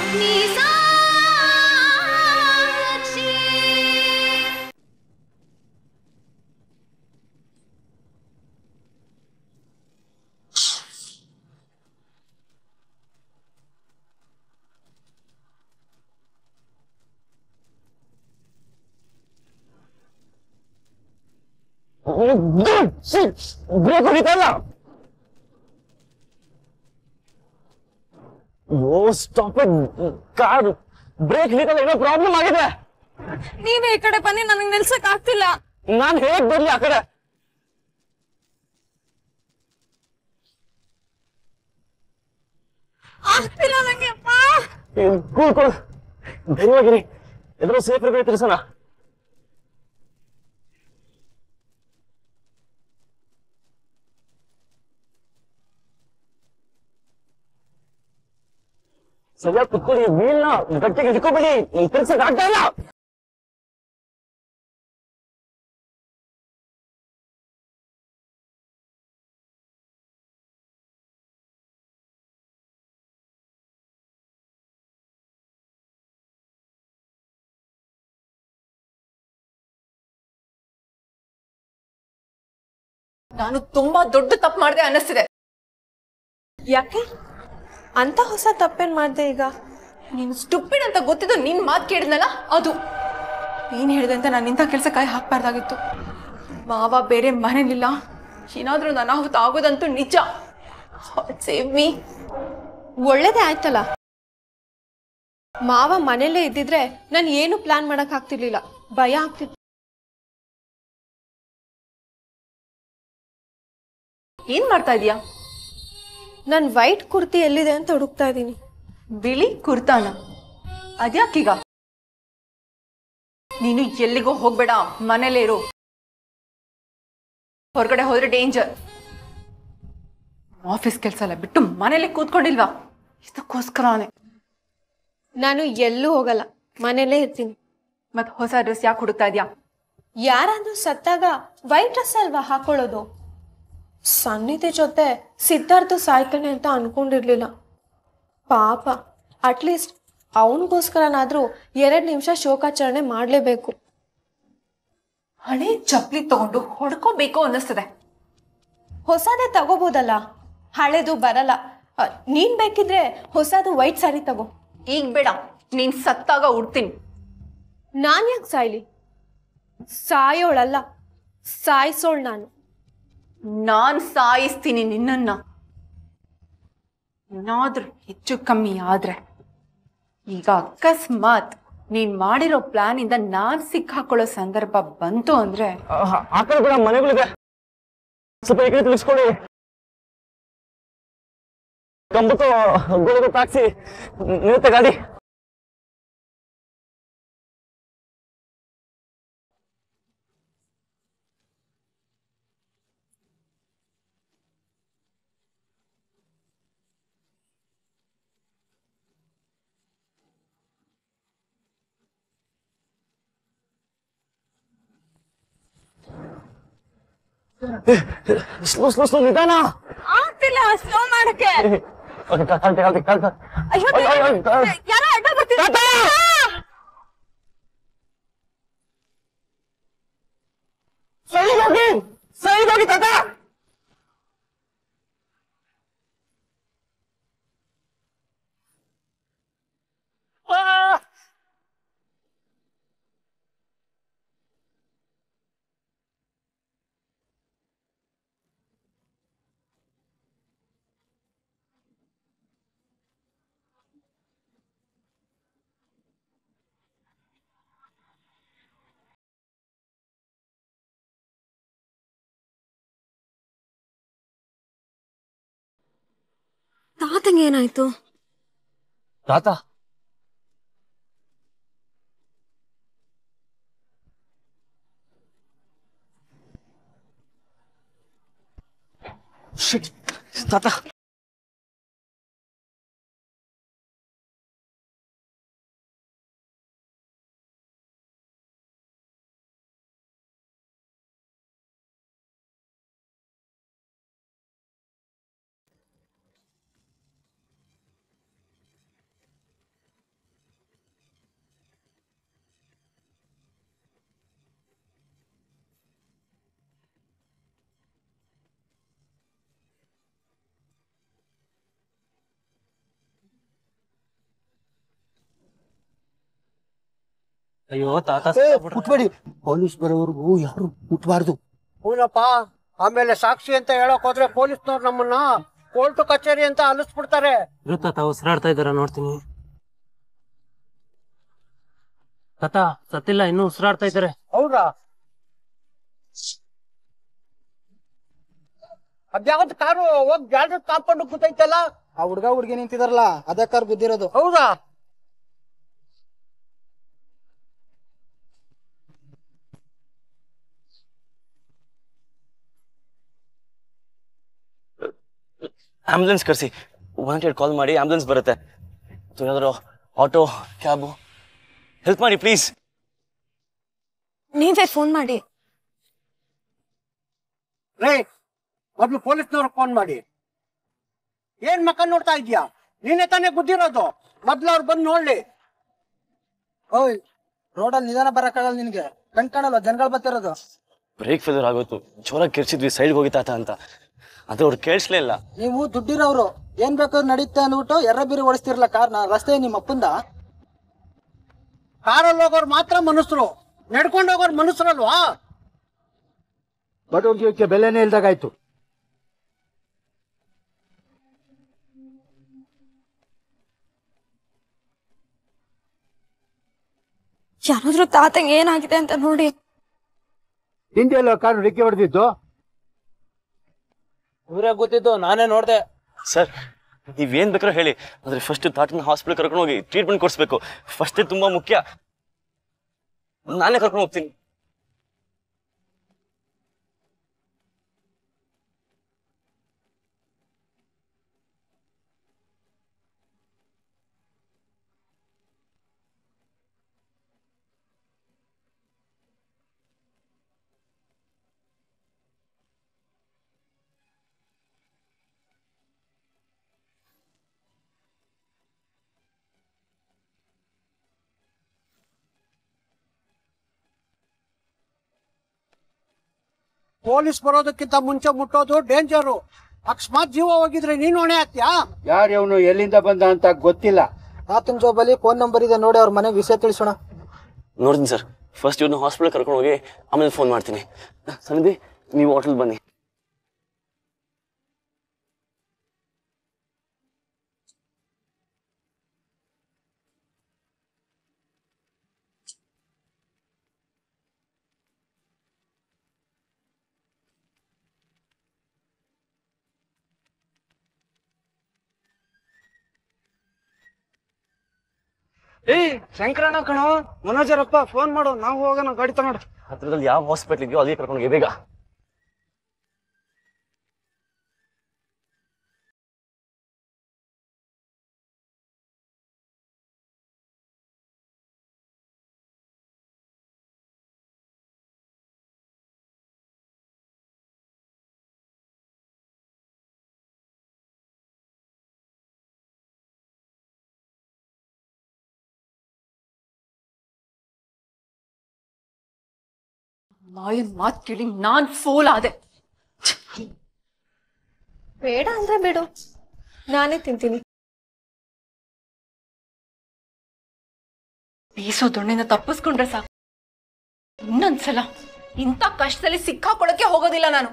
Break ಹೊಡಿತಲ್ಲ oh stop car brake ಹಿಡಿತಲ್ಲ ಏನೋ ಪ್ರಾಬ್ಲಮ್ ಆಗಿದೆ ನೀವೇ ಈ ಕಡೆ ಬನ್ನಿ ನನಗೆ ನಿಲ್ಸಕ್ ಆಗ್ತಿಲ್ಲ ನಾನ್ ಹೇಗ್ ಬರ್ಲಿ ಆ ಕಡೆ ಆಗ್ತಿಲ್ಲ ನಂಗೆ ಕೂಲ್ ಕೂಲ್ ಧೈರ್ಯವಾಗಿರಿ ಎದುರು ಸೇಫ್ ಇರ್ಬೇಕು ತಿಳಿಸೋಣ ಸರಿಯಾಗಿ ಕುತ್ಕೊಳ್ಳಿ ವೀಲ್ನ ಗಟ್ಟಿಗೆ ಹಿಡ್ಕೊಬೇಡಿ ತಿರ್ಸಕ್ ಆಗ್ತಾ ಇಲ್ಲ ನಾನು ತುಂಬಾ ದೊಡ್ಡ ತಪ್ಪು ಮಾಡಿದೆ ಅನ್ನಿಸ್ತಿದೆ ಯಾಕೆ ಅಂತ ಹೊಸ ತಪ್ಪೇನ್ ಮಾಡ್ದೆ ಈಗ ನೀನು ಸ್ಟುಪಿಡ್ ಅಂತ ಗೊತ್ತಿದ್ದು ನಿನ್ ಮಾತು ಕೇಳಿದ್ನಲ್ಲ ಅದು ನೀನ್ ಹೇಳಿದೆ ಅಂತ ನಾನು ಇಂಥ ಕೆಲಸ ಕೈ ಹಾಕ್ಬಾರ್ದಾಗಿತ್ತು ಮಾವ ಬೇರೆ ಮನೇಲಿಲ್ಲ ಏನಾದ್ರೂ ಅನಾಹುತ ಆಗೋದಂತೂ ನಿಜ ಸೇವ್ ಮೀ ಒಳ್ಳೇದೇ ಆಯ್ತಲ್ಲ ಮಾವ ಮನೇಲೇ ಇದ್ದಿದ್ರೆ ನಾನು ಏನು ಪ್ಲಾನ್ ಮಾಡಕ್ ಆಗ್ತಿರ್ಲಿಲ್ಲ ಭಯ ಆಗ್ತಿತ್ತು ಏನ್ ಮಾಡ್ತಾ ಇದೀಯಾ ನನ್ ವೈಟ್ ಕುರ್ತಿ ಎಲ್ಲಿದೆ ಅಂತ ಹುಡುಕ್ತಾ ಇದ್ದೀನಿ ಬಿಳಿ ಕುರ್ತಾನ ಅದ್ಯಾಕೀಗ ನೀನು ಎಲ್ಲಿಗೂ ಹೋಗ್ಬೇಡ ಮನೇಲೇ ಇರು ಹೊರಗಡೆ ಹೋದ್ರೆ ಡೇಂಜರ್ ಆಫೀಸ್ ಕೆಲಸ ಎಲ್ಲ ಬಿಟ್ಟು ಮನೇಲಿ ಕೂತ್ಕೊಂಡಿಲ್ವಾ ಇದಕ್ಕೋಸ್ಕರನೇ ನಾನು ಎಲ್ಲೂ ಹೋಗಲ್ಲ ಮನೇಲೇ ಇರ್ತೀನಿ ಮತ್ ಹೊಸ ಡ್ರೆಸ್ ಯಾಕೆ ಹುಡುಕ್ತಾ ಇದ್ಯಾ ಯಾರಾದ್ರೂ ಸತ್ತಾಗ ವೈಟ್ ಡ್ರೆಸ್ ಅಲ್ವಾ ಹಾಕೊಳ್ಳೋದು ಸನ್ನಿಧಿ ಜೊತೆ ಸಿದ್ಧಾರ್ಥ ಸಾಯ್ತಾನೆ ಅಂತ ಅನ್ಕೊಂಡಿರ್ಲಿಲ್ಲ ಪಾಪ ಅಟ್ಲೀಸ್ಟ್ ಅವನಿಗೋಸ್ಕರನಾದ್ರೂ ಎರಡು ನಿಮಿಷ ಶೋಕಾಚರಣೆ ಮಾಡಲೇಬೇಕು ಹಳೆ ಚಪ್ಲಿ ತಗೊಂಡು ಹೊಡ್ಕೋಬೇಕು ಅನ್ನಿಸ್ತದೆ ಹೊಸದೇ ತಗೋಬೋದಲ್ಲ ಹಳೇದು ಬರಲ್ಲ ಅ, ನೀನ್ ಬೇಕಿದ್ರೆ ಹೊಸದು ವೈಟ್ ಸ್ಯಾರಿ ತಗೋ ಈಗ ಬೇಡ ನೀನ್ ಸತ್ತಾಗ ಉಡ್ತೀನಿ ನಾನ್ ಯಾಕೆ ಸಾಯ್ಲಿ ಸಾಯೋಳಲ್ಲ ಸಾಯಿಸೋಳ್ ನಾನು ನಾನ್ ಸಾಯಿಸ್ತೀನಿ ನಿನ್ನನ್ನ ಏನಾದ್ರೂ ಹೆಚ್ಚು ಕಮ್ಮಿ ಆದ್ರೆ ಈಗ ಅಕಸ್ಮಾತ್ ನೀನ್ ಮಾಡಿರೋ ಪ್ಲಾನ್ ಇಂದ ನಾನ್ ಸಿಕ್ಕಾಕೊಳ್ಳೋ ಸಂದರ್ಭ ಬಂತು ಅಂದ್ರೆ ಆ- ಆ ಕಡೆ ಕೂಡ ಮನೆಗಳಿದೆ ಸ್ವಲ್ಪ ಈ ಕಡೆ ತಿಳಿಸ್ಕೊಡಿ ಕಂಬತ್ತು ಗೋಡೆಗೆ ತಾಕ್ಸಿ ನಿರುತ್ತೆ ಗಾಡಿ ಸ್ಲೋ ಸ್ಲೋ ಸ್ಲೋ ನಿಧಾನ ಆಗ್ತಿಲ್ಲ ಸ್ಲೋ ಮಾಡಕ್ಕೆ ಓಕೆ ಕಳ್ತೆ ಕಳ್ತೆ ಕಳ್ತೆ ಅಯ್ಯೋ ಅಯ್ಯೋ, ಅಯ್ಯೋ, ಅಯ್ಯೋ. ಯಾರೋ ಅಡ್ಡ ಬರ್ತಿದ್ದಾರೆ. ತಾತ! ಸೈಡ್ ಹೋಗಿ ಸೈಡ್ ಹೋಗಿ ತಾತ ಆ! ತಾತಂಗೆ ಏನಾಯ್ತು ತಾತ Shit. ತಾತ ಅಯ್ಯೋ ತಾತ ಮುಟ್ಬೇಡಿ ಪೊಲೀಸ್ ಬರೋವರೆಗೂ ಯಾರು ಮುಟ್ಬಾರ್ದು ಹೂನಪ್ಪ ಆಮೇಲೆ ಸಾಕ್ಷಿ ಅಂತ ಹೇಳಕ್ ಹೋದ್ರೆ ಪೊಲೀಸ್ನವ್ರು ನಮ್ಮನ್ನ ಕೋರ್ಟು ಕಚೇರಿ ಅಂತ ಅಲಿಸ್ಬಿಡ್ತಾರೆ ಇರು ತಾತ ಉಸಿರಾಡ್ತಾ ಇದಾರ ನೋಡ್ತೀನಿ ತಾತ ಸತ್ತಿಲ್ಲ ಇನ್ನೂ ಉಸಿರಾಡ್ತಾ ಇದ್ದಾರೆ ಹೌದಾ ಅದ್ಯಾವತ್ ಕಾರು ಹೋಗ್ ಜಾಗ ಕಾಂಪೌಂಡ್ ಕೂತೈತಲ್ಲ ಆ ಹುಡ್ಗ ಹುಡ್ಗಿ ನಿಂತಿದಾರಲ್ಲ ಅದೇ ಕಾರ್ ಗುದ್ದಿರೋದು ಹೌದಾ ಆಂಬುಲೆನ್ಸ್ ಕರ್ಸಿ ಒನ್ ಹಂಡ್ರೆಡ್ ಕಾಲ್ ಮಾಡಿ ಆಂಬುಲೆನ್ಸ್ ಬರುತ್ತೆ ಅಥವಾ ಯಾವ್ದಾದ್ರು ಆಟೋ ಕ್ಯಾಬು ಹೆಲ್ಪ್ ಮಾಡಿ ಪ್ಲೀಸ್ ನೀವೇ ಫೋನ್ ಮಾಡಿ ರೇ ಮೊದ್ಲು ಪೊಲೀಸ್ನವ್ರಿಗೆ ಫೋನ್ ಮಾಡಿ ಏನ್ ಮಕ್ಕ ನೋಡ್ತಾ ಇದ್ಯಾ ನೀನೇ ತಾನೇ ಗುದ್ದಿರೋದು ಮೊದ್ಲು ಅವ್ರು ಬಂದು ನೋಡ್ಲಿ ಓಯ್ ರೋಡಲ್ಲಿ ನಿಧಾನ ಬರಕ್ಕಾಗಲ್ಲ ನಿನ್ಗೆ ಕಣ್ ಕಾಣಲ್ಲ ಜನಗಳು ಬರ್ತಿರೋದು ಬ್ರೇಕ್ ಫೇಲ್ಯೂರ್ ಆಗೋಯ್ತು ಜೋರಾಗಿ ಕಿರ್ಚಿದ್ವಿ ಸೈಡ್ಗೆ ಹೋಗಿ ತಾತ ಅಂತ ಅದು ಅವ್ರು ಕೇಳಿಸ್ಲೇ ಇಲ್ಲ ನೀವು ದುಡ್ಡಿರೋರು ಏನ್ ಬೇಕಾದ್ರೂ ನಡೀತೆ ಅಂದ್ಬಿಟ್ಟು ಎರ್ರ ಬೀರಿ ಓಡಿಸ್ತಿರಲ್ಲ ಕಾರ್ನ ರಸ್ತೆ ನಿಮ್ಮ ಅಪ್ಪಂದ ಕಾರಲ್ಲಿ ಹೋಗೋರು ಮಾತ್ರ ಮನುಷ್ಯರು ನಡ್ಕೊಂಡು ಹೋಗೋರು ಮನುಷ್ಯರಲ್ವಾ ಬಡವ್ರ ಜೀವಕ್ಕೆ ಬೆಲೆನೇ ಇಲ್ದಾಗಾಯ್ತು ಯಾರಾದ್ರೂ ತಾತಂಗೆ ಏನಾಗಿದೆ ಅಂತ ನೋಡಿ ಹಿಂದೆಲ್ಲ ಕಾರು ಡಿಕ್ಕಿ ಹೊಡೆದಿತ್ತು ಊರೇ ಗೊತ್ತಿದ್ದು ನಾನೇ ನೋಡ್ದೆ ಸರ್ ನೀವೇನ್ ಬೇಕಾದ್ರೂ ಹೇಳಿ ಆದ್ರೆ ಫಸ್ಟ್ ತಾತನ ಹಾಸ್ಪಿಟಲ್ ಕರ್ಕೊಂಡು ಹೋಗಿ ಟ್ರೀಟ್ಮೆಂಟ್ ಕೊಡಿಸ್ಬೇಕು ಫಸ್ಟ್ ತುಂಬಾ ಮುಖ್ಯ ನಾನೇ ಕರ್ಕೊಂಡು ಹೋಗ್ತೀನಿ ಪೊಲೀಸ್ ಬರೋದಕ್ಕಿಂತ ಮುಂಚೆ ಮುಟ್ಟೋದು ಡೇಂಜರು ಅಕಸ್ಮಾತ್ ಜೀವ ಹೋಗಿದ್ರೆ ನೀನು ಹೊಣೆ ಆಗ್ತೀಯಾ ಯಾರು ಅವನು ಎಲ್ಲಿಂದ ಬಂದ ಅಂತ ಗೊತ್ತಿಲ್ಲ ತಾತನ ಜೋಬಲ್ಲಿ ಫೋನ್ ನಂಬರ್ ಇದೆ ನೋಡಿ ಅವ್ರ ಮನೆ ವಿಷಯ ತಿಳಿಸೋಣ ನೋಡ್ತೀನಿ ಸರ್ ಫಸ್ಟ್ ಇವ್ರನ್ನ ಹಾಸ್ಪಿಟಲ್ ಕರ್ಕೊಂಡು ಹೋಗಿ ಆಮೇಲೆ ಫೋನ್ ಮಾಡ್ತೀನಿ ಸನ್ನಿಧಿ ನೀವು ಹೋಟೆಲ್ ಬನ್ನಿ ಏಯ್ ಶಂಕರಣ್ಣ ಕಣೋ ಮನೋಜರಪ್ಪ ಫೋನ್ ಮಾಡು ನಾವು ಹೋಗೋಣ ಗಾಡಿ ತಗೊಂಡು ಹತ್ರದಲ್ಲಿ ಯಾವ ಹಾಸ್ಪಿಟಲ್ ಇದೆಯೋ ಅಲ್ಲಿಗೆ ಕರ್ಕೊಂಡು ಹೋಗಿ ಬೇಗ ಮಾಯನ್ ಮಾತ್ ಕೇಳಿ ನಾನ್ ಫೋಲ್ ಆದೆ ಬೇಡ ಅಂದ್ರೆ ಬಿಡು ನಾನೇ ತಿಂತೀನಿ ಬೀಸೋ ದೊಣ್ಣೆನ ತಪ್ಪಿಸ್ಕೊಂಡ್ರೆ ಸಾಕು ಇನ್ನೊಂದ್ಸಲ ಇಂಥ ಕಷ್ಟದಲ್ಲಿ ಸಿಕ್ಕಾಕೊಳಕ್ಕೆ ಹೋಗೋದಿಲ್ಲ ನಾನು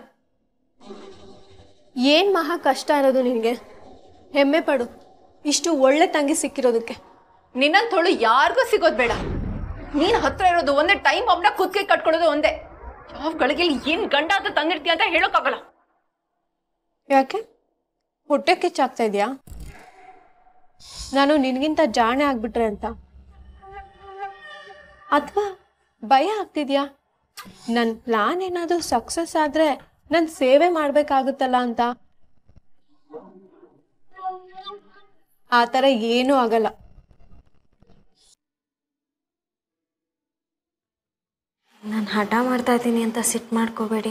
ಏನ್ ಮಹಾ ಕಷ್ಟ ಇರೋದು ನಿನಗೆ ಹೆಮ್ಮೆ ಪಡು ಇಷ್ಟು ಒಳ್ಳೆ ತಂಗಿ ಸಿಕ್ಕಿರೋದಕ್ಕೆ ನಿನ್ನಂಥವಳು ಯಾರಿಗೂ ಸಿಗೋದ್ ಬೇಡ ನೀನ್ ಹತ್ರ ಇರೋದು ಒಂದೇ ಟೈಮ್ ಬಾಂಬ್ನ ಕುದ್ಕೆ ಕಟ್ಕೊಳ್ಳೋದು ಒಂದೇ ಯಾವ ಗಳಿಗೆಯಲ್ಲಿ ಏನ್ ಗಂಡ ಅಂತ ತಂದಿರ್ತೀಯ ಅಂತ ಹೇಳೋಕ್ಕಾಗಲ್ಲ ಯಾಕೆ ಹೊಟ್ಟೆ ಕಿಚ್ಚಾಗ್ತಾ ಇದೆಯಾ ನಾನು ನಿನಗಿಂತ ಜಾಣೆ ಆಗ್ಬಿಟ್ರೆ ಅಂತ ಅಥವಾ ಭಯ ಆಗ್ತಿದ್ಯಾ ನನ್ನ ಪ್ಲಾನ್ ಏನಾದರೂ ಸಕ್ಸಸ್ ಆದ್ರೆ ನಾನು ಸೇವೆ ಮಾಡ್ಬೇಕಾಗುತ್ತಲ್ಲ ಅಂತ ಆ ಥರ ಏನೂ ಆಗಲ್ಲ ನಾನು ಹಠ ಮಾಡ್ತಾ ಇದ್ದೀನಿ ಅಂತ ಸಿಟ್ಟು ಮಾಡ್ಕೋಬೇಡಿ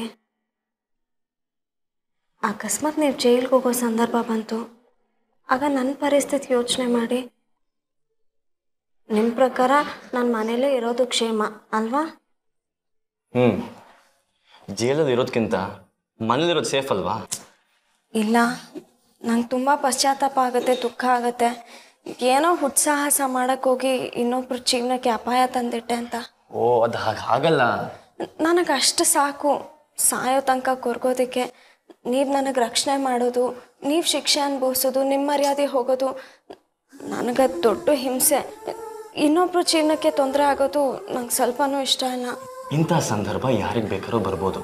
ಅಕಸ್ಮಾತ್ ನೀವು ಜೈಲ್ಗೆ ಹೋಗೋ ಸಂದರ್ಭ ಬಂತು ಆಗ ನನ್ನ ಪರಿಸ್ಥಿತಿ ಯೋಚನೆ ಮಾಡಿ ನಿಮ್ಮ ಪ್ರಕಾರ ನಾನು ಮನೇಲೇ ಇರೋದು ಕ್ಷೇಮ ಅಲ್ವಾ ಹ್ಮ್ ಜೈಲಲ್ಲಿ ಇರೋದ್ಕಿಂತ ಮನೇಲಿರೋದು ಸೇಫ್ ಅಲ್ವಾ ಇಲ್ಲ ನಂಗೆ ತುಂಬ ಪಶ್ಚಾತ್ತಾಪ ಆಗುತ್ತೆ ದುಃಖ ಆಗುತ್ತೆ ಏನೋ ಹುಟ್ಸಾಹಸ ಮಾಡೋಕ್ಕೋಗಿ ಇನ್ನೊಬ್ರ ಜೀವನಕ್ಕೆ ಅಪಾಯ ತಂದಿಟ್ಟೆ ಅಂತ ಓ ಅದು ಹಾಗೆ ಆಗಲ್ಲ ನನಗೆ ಅಷ್ಟು ಸಾಕು ಸಾಯೋ ತನಕ ಕೊರ್ಗೋದಕ್ಕೆ ನೀವು ನನಗೆ ರಕ್ಷಣೆ ಮಾಡೋದು ನೀವು ಶಿಕ್ಷೆ ಅನುಭವಿಸೋದು ನಿಮ್ಮ ಮರ್ಯಾದೆ ಹೋಗೋದು ನನಗೆ ದೊಡ್ಡ ಹಿಂಸೆ ಇನ್ನೊಬ್ರ ಜೀವನಕ್ಕೆ ತೊಂದರೆ ಆಗೋದು ನಂಗೆ ಸ್ವಲ್ಪನೂ ಇಷ್ಟ ಇಲ್ಲ ಇಂಥ ಸಂದರ್ಭ ಯಾರಿಗೆ ಬೇಕಾದ್ರೂ ಬರ್ಬೋದು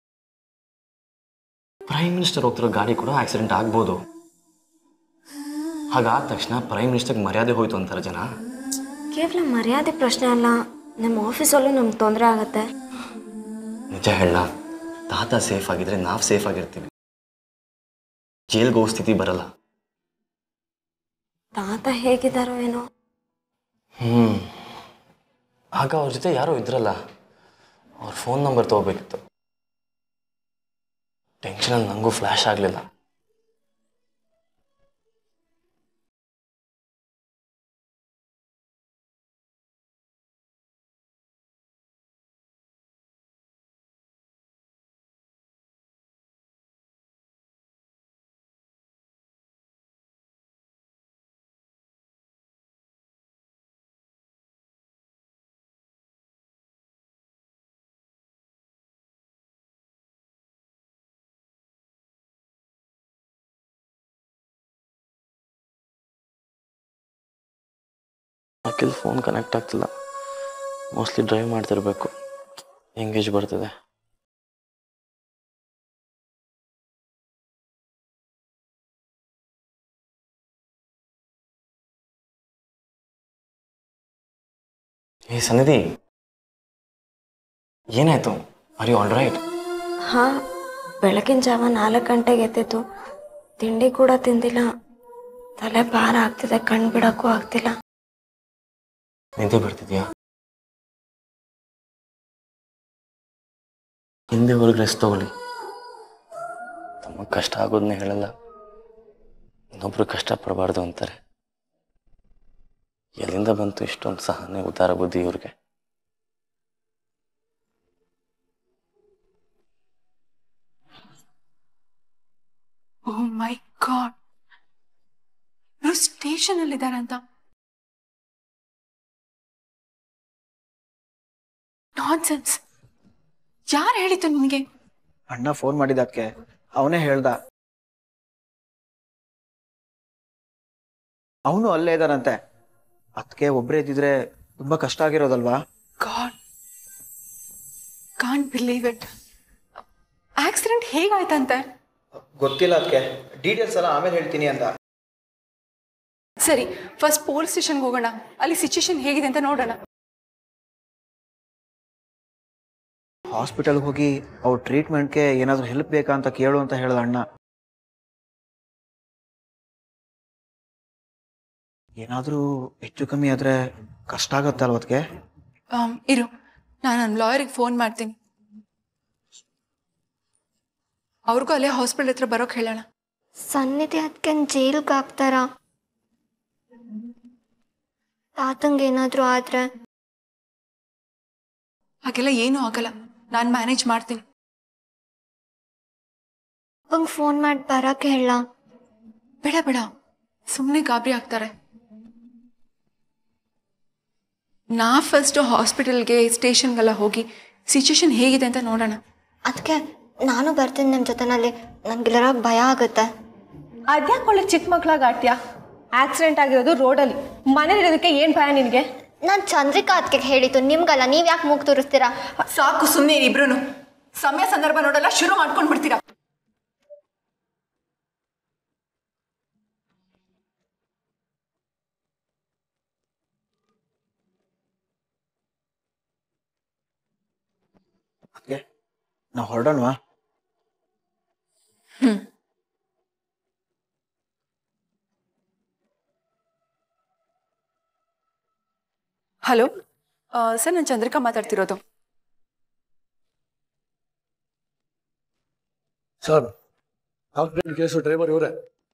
ಪ್ರೈಮ್ ಮಿನಿಸ್ಟರ್ ಹೋಗ್ತಿರೋ ಗಾಡಿ ಕೂಡ ಆಕ್ಸಿಡೆಂಟ್ ಆಗ್ಬೋದು ಹಾಗಾದ ತಕ್ಷಣ ಪ್ರೈಮ್ ಮಿನಿಸ್ಟರ್ಗೆ ಮರ್ಯಾದೆ ಹೋಯ್ತು ಅಂತಾರೆ ಜನ ಕೇವಲ ಮರ್ಯಾದೆ ಪ್ರಶ್ನೆ ಅಲ್ಲ ನಮ್ಮ ಆಫೀಸಲ್ಲೂ ನಮ್ಗೆ ತೊಂದರೆ ಆಗುತ್ತೆ ನಿಜ ಹೇಳ ತಾತ ಸೇಫ್ ಆಗಿದ್ರೆ ನಾವು ಸೇಫ್ ಆಗಿರ್ತೀವಿ ಜೈಲ್ಗೆ ಹೋಗೋ ಸ್ಥಿತಿ ಬರಲ್ಲ ತಾತ ಹೇಗಿದ್ದಾರೋ ಏನೋ ಹ್ಞೂ ಆಗ ಅವ್ರ ಜೊತೆ ಯಾರೋ ಇದ್ರಲ್ಲ ಅವ್ರ ಫೋನ್ ನಂಬರ್ ತೊಗೋಬೇಕಿತ್ತು ಟೆನ್ಷನಲ್ಲಿ ನನಗೂ ಫ್ಲ್ಯಾಶ್ ಆಗಲಿಲ್ಲ ಅಖಿಲ್ ಫೋನ್ ಕನೆಕ್ಟ್ ಆಗ್ತಿಲ್ಲ ಮೋಸ್ಟ್ಲಿ ಡ್ರೈವ್ ಮಾಡ್ತಿರ್ಬೇಕು ಎಂಗೇಜ್ ಬರ್ತದೆ ಏ ಸನ್ನಿಧಿ ಏನಾಯ್ತು ಆರ್ ಯು ಆಲ್ ರೈಟ್ ಹಾಂ ಬೆಳಗಿನ ಜಾವ ನಾಲ್ಕು ಗಂಟೆಗೆ ಎದ್ದಿದ್ದು ತಿಂಡಿ ಕೂಡ ತಿಂದಿಲ್ಲ ತಲೆ ಭಾರ ಆಗ್ತಿದೆ ಕಣ್ಣು ಬಿಡೋಕ್ಕೂ ಆಗ್ತಿಲ್ಲ ನಿದ್ದೆ ಬರ್ತಿದ್ಯಾ ಹಿಂದೆ ಹೊರಗೆ ರೆಸ್ಟ್ ತಗೊಳ್ಳಿ ತಮಗೆ ಕಷ್ಟ ಆಗೋದನ್ನೇ ಹೇಳಲ್ಲ ಇನ್ನೊಬ್ರು ಕಷ್ಟ ಪಡಬಾರ್ದು ಅಂತಾರೆ ಎಲ್ಲಿಂದ ಬಂತು ಇಷ್ಟೊಂದು ಸಹನೆ ಉದಾರ ಬುದ್ಧಿ ಇವ್ರಿಗೆ ಓ ಮೈ ಗಾಡ್ ಇವರು ಸ್ಟೇಷನ್ ಅಲ್ಲಿ ಇದಾರಂತ ನಾನ್ಸೆನ್ಸ್ ಯಾರು ಹೇಳಿತ್ತು ನಿನಗೆ ಅಣ್ಣ ಫೋನ್ ಮಾಡಿದ್ದಕ್ಕೆ ಅವನೇ ಹೇಳ್ದ ಅವನು ಅಲ್ಲೇ ಇದ್ದಾನಂತೆ ಅದಕ್ಕೆ ಒಬ್ಬರೇ ಇದ್ದಿದ್ರೆ ತುಂಬಾ ಕಷ್ಟ ಆಗಿರೋದಲ್ವಾ God can't believe it accident ಹೇಗಾಯ್ತಂತೆ ಗೊತ್ತಿಲ್ಲ ಅದಕ್ಕೆ ಡೀಟೇಲ್ಸ್ ಎಲ್ಲ ಆಮೇಲೆ ಹೇಳ್ತೀನಿ ಅಂತ ಸರಿ ಫಸ್ಟ್ ಪೊಲೀಸ್ ಸ್ಟೇಷನ್ಗೆ ಹೋಗೋಣ ಅಲ್ಲಿ ಸಿಚುಯೇಷನ್ ಹೇಗಿದೆ ಅಂತ ನೋಡೋಣ ಹಾಸ್ಪಿಟಲ್ಗೆ ಹೋಗಿ ಅವ್ರ ಟ್ರೀಟ್ಮೆಂಟ್ಗೆ ಏನಾದರೂ ಹೆಲ್ಪ್ ಬೇಕಾ ಅಂತ ಕೇಳು ಅಂತ ಹೇಳ್ದ ಅಣ್ಣ ಏನಾದರೂ ಹೆಚ್ಚು ಕಮ್ಮಿ ಆದರೆ ಕಷ್ಟ ಆಗತ್ತಲ್ವ ಅದಕ್ಕೆ ಆಮ್, ಇರು ನಾನು ನನ್ನ ಲಾಯರಿಗೆ ಫೋನ್ ಮಾಡ್ತೀನಿ ಅವ್ರಿಗೂ ಅಲ್ಲೇ ಹಾಸ್ಪಿಟಲ್ ಹತ್ರ ಬರೋಕೆ ಹೇಳೋಣ ಸನ್ನಿಧಿ ಅದಕ್ಕೆ ಜೈಲ್ಗೆ ಹಾಕ್ತಾರ ತಾತಂಗೆ ಏನಾದರೂ ಆದರೆ ಹಾಗೆಲ್ಲ ಏನೂ ಆಗಲ್ಲ ನಾನು ಮ್ಯಾನೇಜ್ ಮಾಡ್ತೀನಿ ಅಪ್ಪಂಗೆ ಫೋನ್ ಮಾಡಿ ಬರೋಕೆ ಹೇಳ ಬೇಡ ಬೇಡ ಸುಮ್ಮನೆ ಗಾಬರಿ ಆಗ್ತಾರೆ ನಾ ಫಸ್ಟ್ ಹಾಸ್ಪಿಟಲ್ಗೆ ಸ್ಟೇಷನ್ಗೆಲ್ಲ ಹೋಗಿ ಸಿಚುಯೇಷನ್ ಹೇಗಿದೆ ಅಂತ ನೋಡೋಣ ಅದಕ್ಕೆ ನಾನು ಬರ್ತೀನಿ ನಿಮ್ಮ ಜೊತೆನಲ್ಲಿ ನನಗೆಲ್ಲರ ಭಯ ಆಗುತ್ತೆ ಅದ್ಯಾಕೆ ಒಳ್ಳೆ ಚಿಕ್ಕ ಮಕ್ಳಾಗ ಆಡ್ತೀಯಾ ಆಕ್ಸಿಡೆಂಟ್ ಆಗಿರೋದು ರೋಡಲ್ಲಿ ಮನೇಲಿರೋದಕ್ಕೆ ಏನು ಭಯ ನಿನಗೆ ನಾನು ಚಂದ್ರಿಕಾ ಅದಕ್ಕೆ ಹೇಳಿದ್ದು ನಿಮ್ಗಲ್ಲ ನೀವು ಯಾಕೆ ಮೂಗ್ ತೋರಿಸ್ತೀರಾ ಸಾಕು ಸುಮ್ಮನೆ ಇಬ್ರು ಸಮಯ ಸಂದರ್ಭ ನೋಡಲ್ಲ ಶುರು ಮಾಡ್ಕೊಂಡು ಬಿಡ್ತೀರಾ ಅದಕ್ಕೆ ನಾವು ಹೊರಡೋಣವಾ ಹಲೋ ಸರ್ ನಾನು ಚಂದ್ರಿಕಾ ಮಾತಾಡ್ತಿರೋದು ಸರ್ ಆಕ್ಸಿಡೆಂಟ್ ಕೇಸು ಡ್ರೈವರ್ ಇವರೇ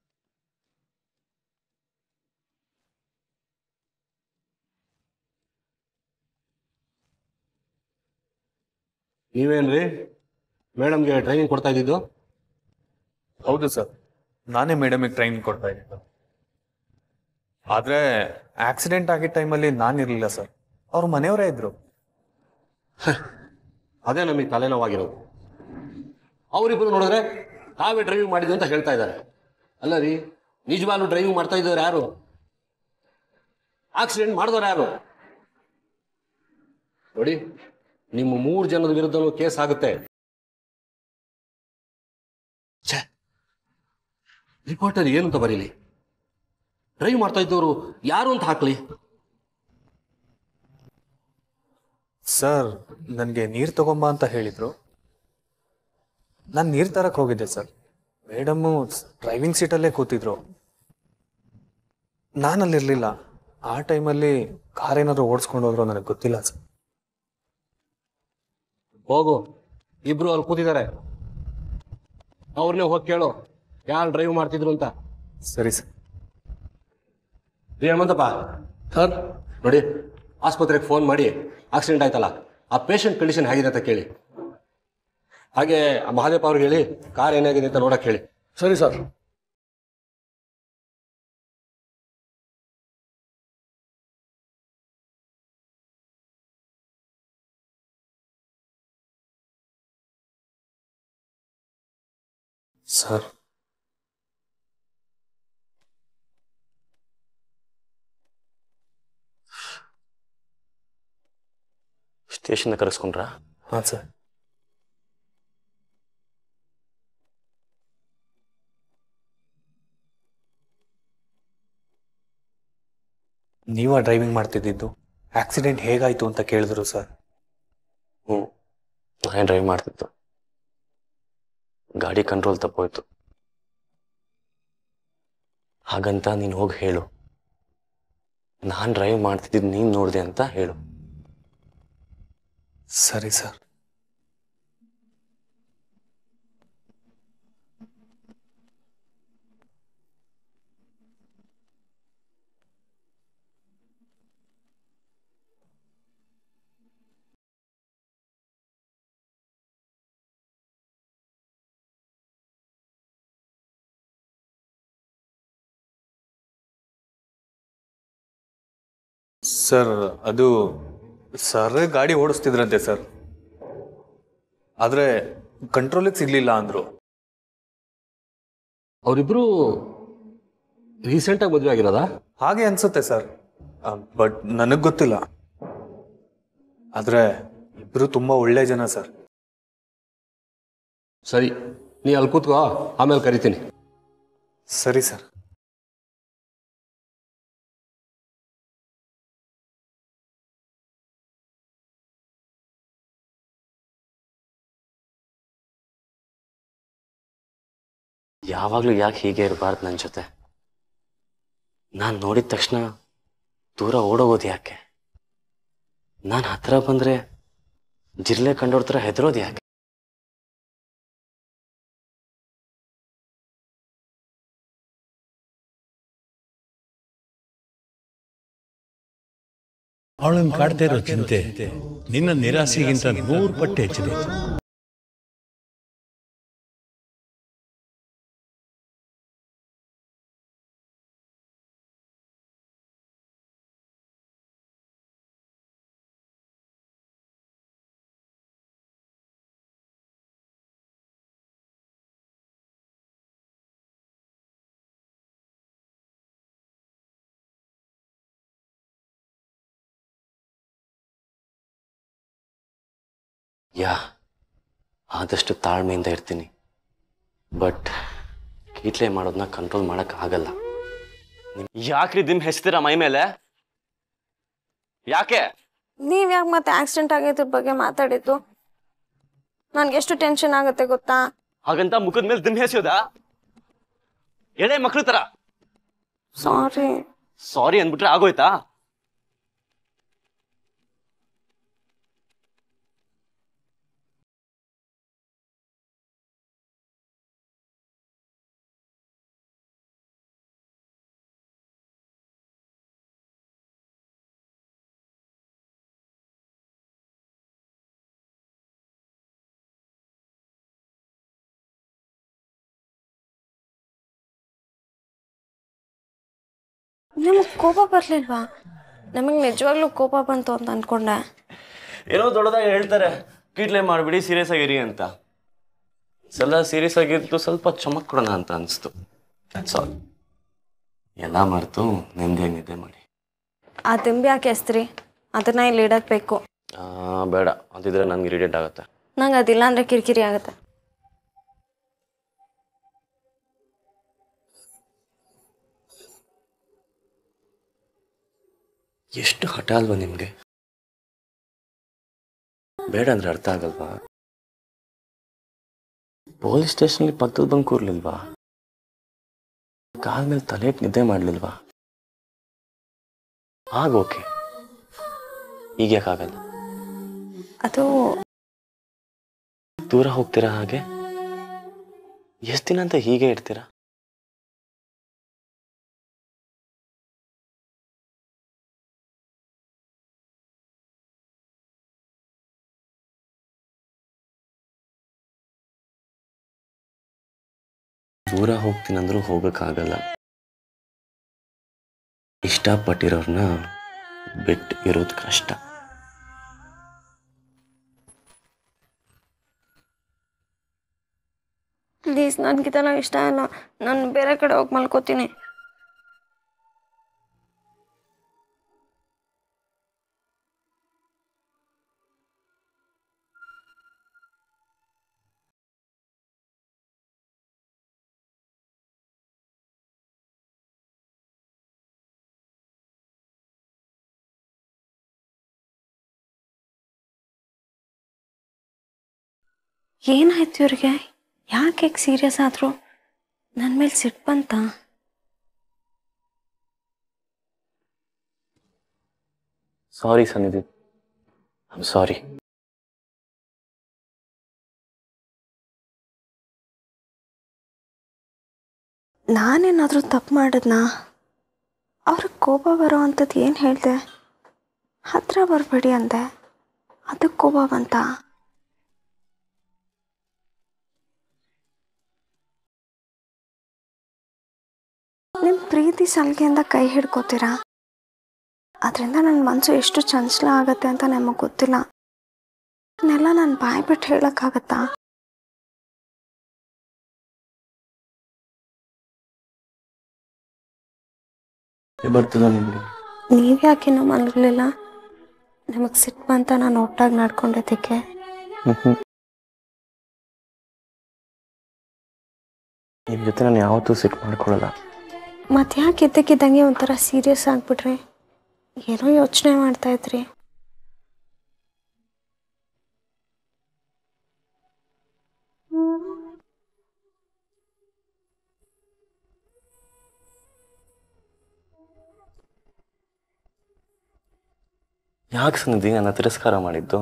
ನೀವೇನ್ರಿ ಮೇಡಮ್ಗೆ ಟ್ರೈನಿಂಗ್ ಕೊಡ್ತಾ ಇದ್ದಿದ್ದು ಹೌದು ಸರ್ ನಾನೇ ಮೇಡಮಿಗೆ ಟ್ರೈನಿಂಗ್ ಕೊಡ್ತಾ ಇದ್ದೀನಿ ಆದರೆ ಆಕ್ಸಿಡೆಂಟ್ ಆಗಿದ್ದ ಟೈಮಲ್ಲಿ ನಾನಿರಲಿಲ್ಲ ಸರ್ ಅವ್ರ ಮನೆಯವರೇ ಇದ್ರು ಅದೇ ನಮಗೆ ತಲೆನೋವಾಗಿರೋದು ಅವರಿಬ್ಬರು ನೋಡಿದ್ರೆ ತಾವೇ ಡ್ರೈವಿಂಗ್ ಮಾಡಿದ್ವಿ ಅಂತ ಹೇಳ್ತಾ ಇದ್ದಾರೆ ಅಲ್ಲ ರೀ ನಿಜವಾಗ್ಲೂ ಡ್ರೈವಿಂಗ್ ಮಾಡ್ತಾ ಇದ್ದವ್ರು ಯಾರು ಆಕ್ಸಿಡೆಂಟ್ ಮಾಡಿದವ್ರು ಯಾರು ನೋಡಿ ನಿಮ್ಮ ಮೂರು ಜನದ ವಿರುದ್ಧನೂ ಕೇಸ್ ಆಗುತ್ತೆ ರಿಪೋರ್ಟರ್ ಏನು ಅಂತ ಬರೀಲಿ ಡ್ರೈವ್ ಮಾಡ್ತಾ ಇದ್ದವರು ಯಾರು ಅಂತ ಹಾಕ್ಲಿ ಸರ್ ನನಗೆ ನೀರು ತಗೊಂಬ ಅಂತ ಹೇಳಿದ್ರು ನಾನು ನೀರು ತರಕ್ಕೆ ಹೋಗಿದ್ದೆ ಸರ್ ಮೇಡಮ್ಮು ಡ್ರೈವಿಂಗ್ ಸೀಟಲ್ಲೇ ಕೂತಿದ್ರು ನಾನಲ್ಲಿರಲಿಲ್ಲ ಆ ಟೈಮಲ್ಲಿ ಕಾರ್ ಏನಾದ್ರು ಓಡಿಸ್ಕೊಂಡು ಹೋದ್ರು ನನಗೆ ಗೊತ್ತಿಲ್ಲ ಸರ್ ಹೋಗು ಇಬ್ರು ಅಲ್ಲಿ ಕೂತಿದ್ದಾರೆ ಅವ್ರನ್ನೇ ಹೋಗಿ ಕೇಳು ಯಾರು ಡ್ರೈವ್ ಮಾಡ್ತಿದ್ರು ಅಂತ ಸರಿ ಸರ್ ರೀ ಹನುಮಂತಪ್ಪ ಸರ್ ನೋಡಿ ಆಸ್ಪತ್ರೆಗೆ ಫೋನ್ ಮಾಡಿ ಆಕ್ಸಿಡೆಂಟ್ ಆಯ್ತಲ್ಲ ಆ ಪೇಷಂಟ್ ಕಂಡೀಷನ್ ಹೇಗಿದೆ ಅಂತ ಕೇಳಿ ಹಾಗೆ ಆ ಮಹಾದೇವ್ ಅವ್ರಿಗೆ ಹೇಳಿ ಕಾರ್ ಏನಾಗಿದೆ ಅಂತ ನೋಡಕ್ ಹೇಳಿ ಸರಿ ಸರ್ ಸರ್ ಸ್ಟೇಷನ್ ಕರೆಸ್ಕೊಂಡ್ರಾ ಹಾಂ ಸರ್ ನೀವ ಡ್ರೈವಿಂಗ್ ಮಾಡ್ತಿದ್ದಿದ್ದು ಆಕ್ಸಿಡೆಂಟ್ ಹೇಗಾಯ್ತು ಅಂತ ಕೇಳಿದ್ರು ಸರ್ ಹ್ಞೂ ನಾನೇ ಡ್ರೈವ್ ಮಾಡ್ತಿತ್ತು ಗಾಡಿ ಕಂಟ್ರೋಲ್ ತಪ್ಪೋಯ್ತು ಹಾಗಂತ ನೀನು ಹೋಗಿ ಹೇಳು ನಾನು ಡ್ರೈವ್ ಮಾಡ್ತಿದ್ದಿದ್ದು ನೀನು ನೋಡಿದೆ ಅಂತ ಹೇಳು ಸರಿ ಸರ್ ಸರ್ ಅದು ಸರ್ ಗಾಡಿ ಓಡಿಸ್ತಿದ್ರಂತೆ ಸರ್ ಆದರೆ ಕಂಟ್ರೋಲಿಗೆ ಸಿಗ್ಲಿಲ್ಲ ಅಂದ್ರು ಅವರಿಬ್ರು ರೀಸೆಂಟಾಗಿ ಮದುವೆ ಆಗಿರೋದಾ ಹಾಗೆ ಅನ್ಸುತ್ತೆ ಸರ್ ಬಟ್ ನನಗೆ ಗೊತ್ತಿಲ್ಲ ಆದರೆ ಇಬ್ರು ತುಂಬಾ ಒಳ್ಳೆ ಜನ ಸರ್ ಸರಿ ನೀ ಅಲ್ಲಿ ಕೂತ್ಕೋ ಆಮೇಲೆ ಕರಿತೀನಿ ಸರಿ ಸರ್ ಯಾವಾಗಲೂ ಯಾಕೆ ಹೀಗೆ ಇರಬಾರ್ದು ನನ್ನ ಜೊತೆ ನಾನು ನೋಡಿದ ತಕ್ಷಣ ದೂರ ಓಡೋಗೋದು ಯಾಕೆ ನಾನು ಹತ್ರ ಬಂದರೆ ಜಿರ್ಲೆ ಕಂಡೋರ್ ಥರ ಹೆದರೋದು ಯಾಕೆ ಅವಳನ್ನು ಕಾಡ್ತಾ ಇರೋ ಚಿಂತೆ ನಿನ್ನ ನಿರಾಸೆಗಿಂತ ನೂರು ಪಟ್ಟು ಹೆಚ್ಚಿದೆ ಯಾ ಆದಷ್ಟು ತಾಳ್ಮೆಯಿಂದ ಇರ್ತೀನಿ ಬಟ್ ಕೀಟ್ಲೆ ಮಾಡೋದನ್ನ ಕಂಟ್ರೋಲ್ ಮಾಡಕ್ ಆಗಲ್ಲ ಯಾಕ್ರಿ ದಿಮ್ ಹೆಚ್ತೀರಾ ಮೈ ಮೇಲೆ ಯಾಕೆ ನೀವ್ ಯಾಕೆ ಮತ್ತೆ ಆಕ್ಸಿಡೆಂಟ್ ಆಗಿದ್ರ ಬಗ್ಗೆ ಮಾತಾಡಿದ್ದು ನನ್ಗೆ ಎಷ್ಟು ಟೆನ್ಷನ್ ಆಗುತ್ತೆ ಗೊತ್ತಾ ಹಾಗಂತ ಮುಖದ ಮೇಲೆ ದಿಮ್ ಹೆಸೋದಾ ಎಳೆ ಮಕ್ಳು ತರ ಸಾರಿ ಸಾರಿ ಅಂದ್ಬಿಟ್ರೆ ಆಗೋಯ್ತಾ ನಮಗೆ ಕೋಪ ಬರಲಿಲ್ವಾ ನಮಗೆ ನಿಜವಾಗ್ಲೂ ಕೋಪ ಬಂತು ಅಂತ ಅಂದ್ಕೊಂಡೆ ಏನೋ ದೊಡ್ಡದಾಗಿ ಹೇಳ್ತಾರೆ ಕೀಟ್ಲೆ ಮಾಡಿಬಿಡಿ ಸೀರಿಯಸ್ ಆಗಿರಿ ಅಂತ ಸಲ ಸೀರಿಯಸ್ ಆಗಿದ್ದು ಸ್ವಲ್ಪ ಚಮಕ್ ಕೊಡೋಣ ಅಂತ ಅನಿಸ್ತು ಸಾರಿ ಎಲ್ಲ ಮರೆತು ನೆಮ್ಮದಿಯಾಗಿ ನಿದ್ದೆ ಮಾಡಿ ಆ ದಿಂಬಿ ಯಾಕೆ ಎಸ್ತ್ರಿ ಅದನ್ನ ಇಲ್ಲಿ ಇಡಕ್ಕೆ ಬೇಕು ಆ, ಬೇಡ ಅಂತಿದ್ರೆ ನನಗೆ ಇರಿಟೇಟ್ ಆಗುತ್ತೆ ನಂಗೆ ಅದಿಲ್ಲ ಅಂದರೆ ಕಿರಿಕಿರಿ ಆಗುತ್ತೆ ಎಷ್ಟು ಹಠ ಅಲ್ವಾ ನಿಮಗೆ ಬೇಡ ಅಂದ್ರೆ ಅರ್ಥ ಆಗಲ್ವಾ ಪೊಲೀಸ್ ಸ್ಟೇಷನ್ಲಿ ಪಕ್ಕದ ಬಂದು ಕೂರ್ಲಿಲ್ವಾ ಕಾಲ್ ಮೇಲೆ ತಲೆ ಇಟ್ಟು ನಿದ್ದೆ ಮಾಡ್ಲಿಲ್ವಾ ಆಗ ಓಕೆ ಈಗ ಯಾಕಾಗಲ್ಲ ಅದು ದೂರ ಹೋಗ್ತೀರಾ ಹಾಗೆ ಎಷ್ಟು ದಿನ ಅಂತ ಹೀಗೆ ಇರ್ತೀರಾ ದೂರ ಹೋಗ್ತೀನಂದ್ರೂ ಹೋಗೋಕ್ಕಾಗಲ್ಲ ಇಷ್ಟಪಟ್ಟಿರೋರ್ನ ಬಿಟ್ಟು ಇರೋದು ಕಷ್ಟ ಪ್ಲೀಸ್ ನನಗಿದೆಲ್ಲ ಇಷ್ಟ ಇಲ್ಲ ನಾನು ಬೇರೆ ಕಡೆ ಹೋಗಿ ಮಲ್ಕೋತೀನಿ ಏನಾಯ್ತು ಇವ್ರಿಗೆ ಯಾಕೆ ಸೀರಿಯಸ್ ಆದರು ನನ್ನ ಮೇಲೆ ಸಿಟ್ಟು ಬಂತ ಸಾರಿ ಸನ್ನಿಧಿ ಐಮ್ ಸಾರಿ ನಾನೇನಾದರೂ ತಪ್ಪು ಮಾಡಿದ್ನಾ ಅವ್ರಿಗೆ ಕೋಪ ಬರೋ ಅಂಥದ್ದು ಏನು ಹೇಳಿದೆ ಹತ್ರ ಬರಬೇಡಿ ಅಂದೆ ಅದಕ್ಕೆ ಕೋಪ ಬಂತ ನಿಮ್ಮ ಪ್ರೀತಿ ಸಲಿಗೆಯಿಂದ ಕೈ ಹಿಡ್ಕೋತೀರಾ ಅದರಿಂದ ನನ್ನ ಮನಸ್ಸು ಎಷ್ಟು ಚಂಚಲ ಆಗತ್ತೆ ಅಂತ ನಮಗೆ ಗೊತ್ತಿಲ್ಲ ಇದನ್ನೆಲ್ಲ ನಾನು ಬಾಯ್ ಬಿಟ್ಟು ಹೇಳೋಕ್ಕಾಗತ್ತಾ ಬರ್ತದ ನಿಮಗೆ ನೀವು ಯಾಕಿನ್ನೂ ಮಲಗಲಿಲ್ಲ ನಿಮಗೆ ಸಿಟ್ಟು ಬಂತ ನಾನು ಒಟ್ಟಾಗಿ ನಡ್ಕೊಂಡಿದ್ದಕ್ಕೆ ನಿಮ್ಮ ಜೊತೆ ನಾನು ಯಾವತ್ತೂ ಸಿಟ್ಟು ಮಾಡ್ಕೊಳ್ಳಲ್ಲ ಮತ್ತೆ ಯಾಕೆ ಇದ್ದಕ್ಕಿದ್ದಂಗೆ ಒಂಥರ ಸೀರಿಯಸ್ ಆಗಿಬಿಟ್ರಿ ಏನೋ ಯೋಚನೆ ಮಾಡ್ತಾ ಇದ್ರಿ ಯಾಕೆ ಸನ್ನಿಧಿ ನನ್ನ ತಿರಸ್ಕಾರ ಮಾಡಿದ್ದು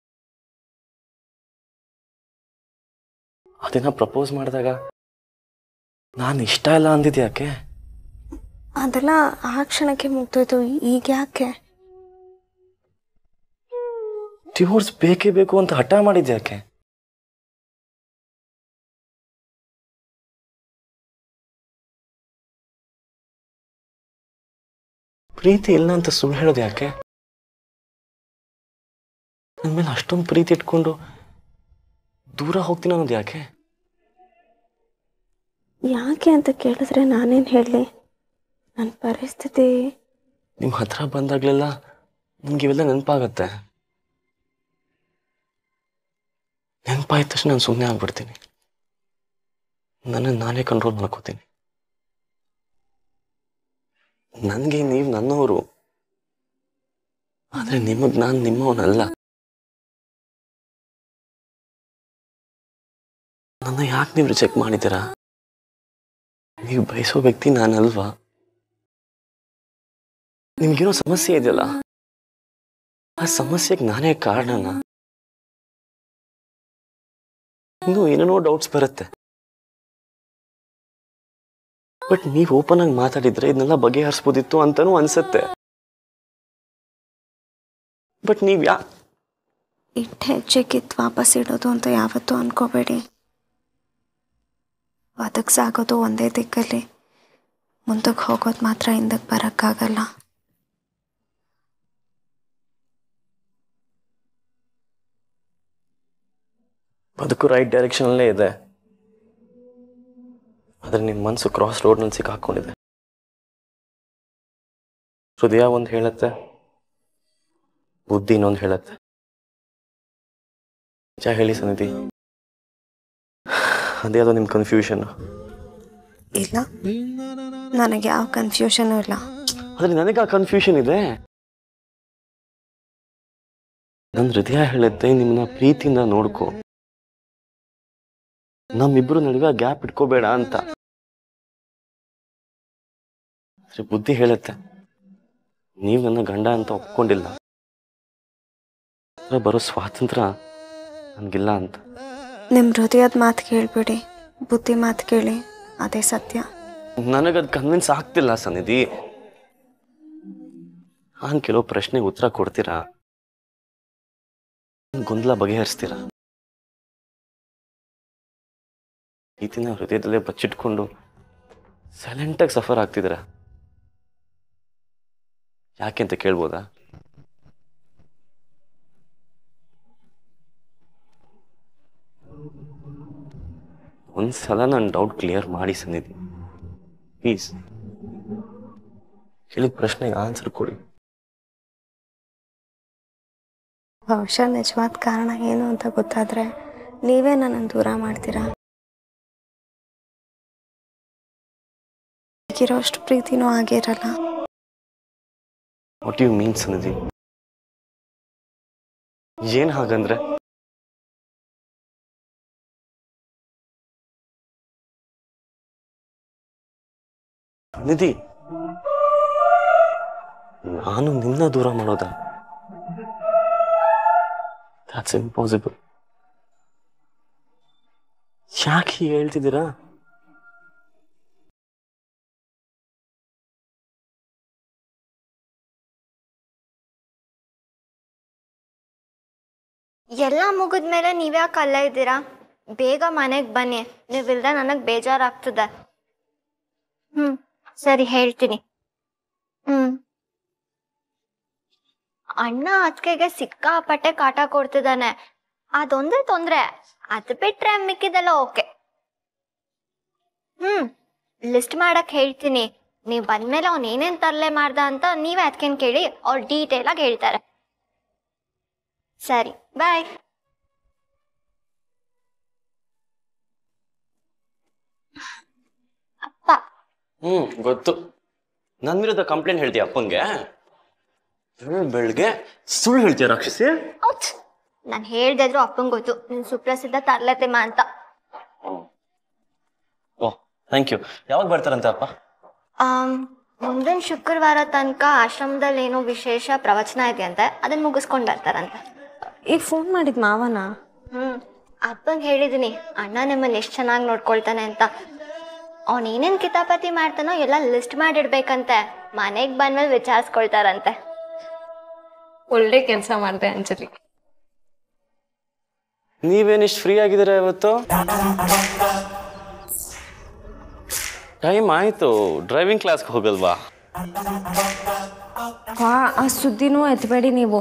ಆ ದಿನ ಪ್ರಪೋಸ್ ಮಾಡಿದಾಗ ನಾನು ಇಷ್ಟ ಇಲ್ಲ ಅಂದಿದ್ದು ಯಾಕೆ ಅದೆಲ್ಲ ಆ ಕ್ಷಣಕ್ಕೆ ಮುಗ್ದೋಯ್ತು ಈಗ ಯಾಕೆ ಡಿವೋರ್ಸ್ ಬೇಕೇ ಬೇಕು ಅಂತ ಹಠ ಮಾಡಿದ್ದು ಯಾಕೆ ಪ್ರೀತಿ ಇಲ್ಲ ಅಂತ ಸುಳ್ಳು ಹೇಳೋದು ಯಾಕೆ ನನ್ನ ಮೇಲೆ ಅಷ್ಟೊಂದು ಪ್ರೀತಿ ಇಟ್ಕೊಂಡು ದೂರ ಹೋಗ್ತೀನಿ ಅನ್ನೋದು ಯಾಕೆ ಯಾಕೆ ಅಂತ ಕೇಳಿದ್ರೆ ನಾನೇನು ಹೇಳಲಿ ನನ್ನ ಪರಿಸ್ಥಿತಿ ನಿಮ್ಮ ಹತ್ರ ಬಂದಾಗಲೆಲ್ಲ ನಿಮ್ಗೆ ಇವೆಲ್ಲ ನೆನಪಾಗತ್ತೆ ನೆನಪಾದ ತಕ್ಷಣ ನಾನು ಸುಮ್ಮನೆ ಆಗ್ಬಿಡ್ತೀನಿ ನನ್ನನ್ನು ನಾನೇ ಕಂಟ್ರೋಲ್ ಮಾಡ್ಕೋತೀನಿ ನನಗೆ ನೀವು ನನ್ನವರು ಆದರೆ ನಿಮಗೆ ನಾನು ನಿಮ್ಮವನಲ್ಲ ನನ್ನ ಯಾಕೆ ನೀವು ರಿಜೆಕ್ಟ್ ಮಾಡಿದ್ದೀರಾ ನೀವು ಬಯಸೋ ವ್ಯಕ್ತಿ ನಾನಲ್ವಾ ನಿಮ್ಗೇನೋ ಸಮಸ್ಯೆ ಇದೆಯಲ್ಲ ಆ ಸಮಸ್ಯೆಗೆ ನಾನೇ ಕಾರಣನ ಇನ್ನೂ ಏನೇನೋ ಡೌಟ್ಸ್ ಬರುತ್ತೆ ಬಟ್ ನೀವು ಓಪನ್ ಆಗಿ ಮಾತಾಡಿದ್ರೆ ಇದನ್ನೆಲ್ಲ ಬಗೆಹರಿಸ್ಬೋದಿತ್ತು ಅಂತಾನೂ ಅನ್ಸುತ್ತೆ ಬಟ್ ನೀವು ಯಾ ಇಟ್ಟು ಹೆಜ್ಜೆಗಿತ್ತು ವಾಪಸ್ ಇಡೋದು ಅಂತ ಯಾವತ್ತೂ ಅನ್ಕೋಬೇಡಿ ಅದಕ್ಕೆ ಸಾಗೋದು ಒಂದೇ ದಿಕ್ಕಲ್ಲಿ ಮುಂದಕ್ಕೆ ಹೋಗೋದು ಮಾತ್ರ ಹಿಂದಕ್ಕೆ ಬರೋಕ್ಕಾಗಲ್ಲ ಬದುಕು ರೈಟ್ ಡೈರೆಕ್ಷನಲ್ಲೇ ಇದೆ ಆದರೆ ನಿಮ್ಮ ಮನಸ್ಸು ಕ್ರಾಸ್ ರೋಡ್ನಲ್ಲಿ ಸಿಕ್ಕಾಕೊಂಡಿದೆ ಹೃದಯ ಒಂದು ಹೇಳತ್ತೆ ಬುದ್ಧಿ ಇನ್ನೊಂದು ಹೇಳತ್ತೆ ನಿಜ ಹೇಳಿ ಸನ್ನಿಧಿ ಅದೇ ಅದು ನಿಮ್ಮ ಕನ್ಫ್ಯೂಷನ್ ಇಲ್ಲ ನನಗೆ ಯಾವ ಕನ್ಫ್ಯೂಷನೂ ಇಲ್ಲ ಆದರೆ ನನಗೆ ಆ ಕನ್ಫ್ಯೂಷನ್ ಇದೆ ನನ್ನ ಹೃದಯ ಹೇಳುತ್ತೆ ನಿಮ್ಮನ್ನ ಪ್ರೀತಿಯಿಂದ ನೋಡ್ಕೊ ನಮ್ಮಿಬ್ರು ನಡುವೆ ಗ್ಯಾಪ್ ಇಟ್ಕೋಬೇಡ ಅಂತ ಆದ್ರೆ ಬುದ್ಧಿ ಹೇಳುತ್ತೆ ನೀವು ನನ್ನ ಗಂಡ ಅಂತ ಒಪ್ಕೊಂಡಿಲ್ಲ ಆದ್ರೆ ಬರೋ ಸ್ವಾತಂತ್ರ್ಯ ನನಗಿಲ್ಲ ಅಂತ ನಿಮ್ಮ ಹೃದಯದ ಮಾತು ಕೇಳಿಬಿಡಿ ಬುದ್ಧಿ ಮಾತು ಕೇಳಿ ಅದೇ ಸತ್ಯ ನನಗದು ಕನ್ವಿನ್ಸ್ ಆಗ್ತಿಲ್ಲ ಸನ್ನಿಧಿ ನಾನು ಕೆಲವು ಪ್ರಶ್ನೆಗೆ ಉತ್ತರ ಕೊಡ್ತೀರಾ ಗೊಂದಲ ಬಗೆಹರಿಸ್ತೀರಾ ಪ್ರೀತಿನ ಹೃದಯದಲ್ಲೇ ಬಚ್ಚಿಟ್ಕೊಂಡು ಸೈಲೆಂಟಾಗಿ ಸಫರ್ ಆಗ್ತಿದ್ದೀರಾ ಯಾಕೆ ಅಂತ ಕೇಳ್ಬೋದಾ ಒಂದ್ಸಲ ನನ್ನ ಡೌಟ್ ಕ್ಲಿಯರ್ ಮಾಡಿ ಸನ್ನಿಧಿ ಪ್ಲೀಸ್ ಕೇಳಿದ ಪ್ರಶ್ನೆಗೆ ಆನ್ಸರ್ ಕೊಡಿ ಬಹುಶಃ ನಿಜವಾದ ಕಾರಣ ಏನು ಅಂತ ಗೊತ್ತಾದರೆ ನೀವೇ ನನ್ನನ್ನು ದೂರ ಮಾಡ್ತೀರಾ ಈಗಿರೋಷ್ಟು ಪ್ರೀತಿನೂ ಆಗಿರಲ್ಲ ವಾಟ್ ಯು ಮೀನ್ ಸನ್ನಿಧಿ ಏನ್ ಹಾಗಂದ್ರೆ ನಿಧಿ ನಾನು ನಿನ್ನ ದೂರ ಮಾಡೋದ ದಟ್ಸ್ ಇಂಪಾಸಿಬಲ್ ಯಾಕೆ ಹೀಗೆ ಹೇಳ್ತಿದ್ದೀರಾ ಎಲ್ಲ ಮುಗಿದ್ಮೇಲೆ ನೀವ್ಯಾಕೆ ಅಲ್ಲೇ ಇದ್ದೀರಾ ಬೇಗ ಮನೆಗೆ ಬನ್ನಿ ನೀವಿಲ್ದೆ ನನಗೆ ಬೇಜಾರಾಗ್ತದೆ ಹ್ಞೂ ಸರಿ ಹೇಳ್ತೀನಿ ಹ್ಞೂ ಅಣ್ಣ ಅತ್ತಿಗೆಗೆ ಸಿಕ್ಕಾಪಟ್ಟೆ ಕಾಟ ಕೊಡ್ತಿದ್ದಾನೆ ಅದೊಂದೇ ತೊಂದರೆ ಅದು ಬಿಟ್ರೆ ಮಿಕ್ಕಿದೆಲ್ಲ ಓಕೆ ಹ್ಞೂ ಲಿಸ್ಟ್ ಮಾಡಕ್ ಹೇಳ್ತೀನಿ ನೀವು ಬಂದ್ಮೇಲೆ ಅವ್ನು ಏನೇನು ತರಲೆ ಮಾಡ್ದ ಅಂತ ನೀವೇ ಅದಕ್ಕೇನು ಕೇಳಿ ಅವ್ರು ಡೀಟೇಲಾಗಿ ಹೇಳ್ತಾರೆ ಸರಿ ಬಾಯ್ ಅಪ್ಪ ಹ್ಮ್ ಗೊತ್ತು ನನ್ನ ವಿರುದ್ಧ ಕಂಪ್ಲೇಂಟ್ ಹೇಳ್ತೀಯ ಅಪ್ಪಂಗೆ ಬೆಳ್ ಬೆಳ್ಗೆ ಸುಳ್ಳು ಹೇಳ್ತೀಯ ರಾಕ್ಷಸಿ ನಾನು ಹೇಳ್ದಿದ್ರು ಅಪ್ಪಂಗೆ ಗೊತ್ತು ನಿನ್ ಸುಪ್ರಸಿದ್ಧ ತರ್ಲತೆಮ್ಮ ಅಂತ ಓ ಥ್ಯಾಂಕ್ ಯು ಯಾವಾಗ ಬರ್ತಾರಂತೆ ಅಪ್ಪ ಆಮ್, ಮುಂದಿನ ಶುಕ್ರವಾರ ತನಕ ಆಶ್ರಮದಲ್ಲಿ ಏನೋ ವಿಶೇಷ ಪ್ರವಚನ ಇದೆಯಂತೆ ಅದನ್ನ ಮುಗಿಸ್ಕೊಂಡು ಬರ್ತಾರಂತೆ ಈಗ ಫೋನ್ ಮಾಡಿದ ಮಾವನ ಹ್ಮ್ ಅಪ್ಪಂಗೆ ಹೇಳಿದೀನಿ ಅಣ್ಣ ನಿಮ್ಮನ್ನ ಎಷ್ಟು ಚೆನ್ನಾಗಿ ನೋಡ್ಕೊಳ್ತಾನೆ ಅಂತ ಅವ್ನು ಏನೇನ್ ಕಿತಾಪತಿ ಮಾಡ್ತಾನೋ ಎಲ್ಲ ಲಿಸ್ಟ್ ಮಾಡಿಡ್ಬೇಕಂತೆ ಮನೆಗೆ ಬಂದ್ಮೇಲೆ ವಿಚಾರಿಸ್ಕೊಳ್ತಾರಂತೆ ಒಳ್ಳೆ ಕೆಲಸ ಮಾಡಿದೆ ಅಂಜಲಿ ನೀವೇನಿಷ್ಟು ಫ್ರೀ ಆಗಿದ್ದೀರಾ ಇವತ್ತು ಟೈಮ್ ಆಯ್ತು ಡ್ರೈವಿಂಗ್ ಕ್ಲಾಸ್ಗೆ ಹೋಗಲ್ವಾ ವಾ ಆ ಸುದ್ದಿನೂ ಎತ್ಬೇಡಿ ನೀವು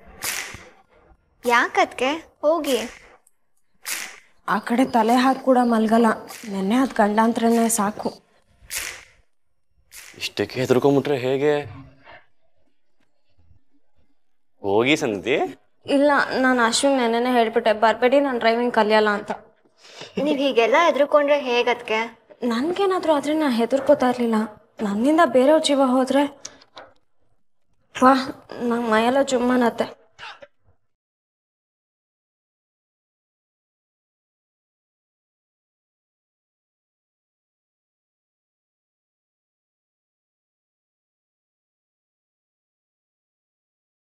ಯಾಕದ್ಕೆ ಹೋಗಿ ಆ ಕಡೆ ತಲೆ ಹಾಕಿ ಕೂಡ ಮಲ್ಗಲ್ಲ ನೆನ್ನೆ ಅದು ಗಂಡಾಂತರನೇ ಸಾಕು ಇಷ್ಟಕ್ಕೆ ಹೆದರ್ಕೊಂಬಿಟ್ರೆ ಹೇಗೆ ಹೋಗಿ ಸಂಧಿ ಇಲ್ಲ ನಾನು ಅಶ್ವಿನ್ ನೆನ್ನೆನೇ ಹೇಳ್ಬಿಟ್ಟೆ ಬರಬೇಡಿ ನಾನು ಡ್ರೈವಿಂಗ್ ಕಲಿಯಲ್ಲ ಅಂತ ನೀವ್ ಹೀಗೆಲ್ಲ ಎದ್ರುಕೊಂಡ್ರೆ ಹೇಗದ್ಕೆ ನನಗೇನಾದರೂ ಆದರೆ ನಾನು ಹೆದರ್ಕೋತಾ ಇರಲಿಲ್ಲ ನನ್ನಿಂದ ಬೇರೆಯವ್ರ ಜೀವ ಹೋದರೆ ವಾ ನಂಗೆ ಮೈಯೆಲ್ಲ ಜುಮ್ಮನತ್ತೆ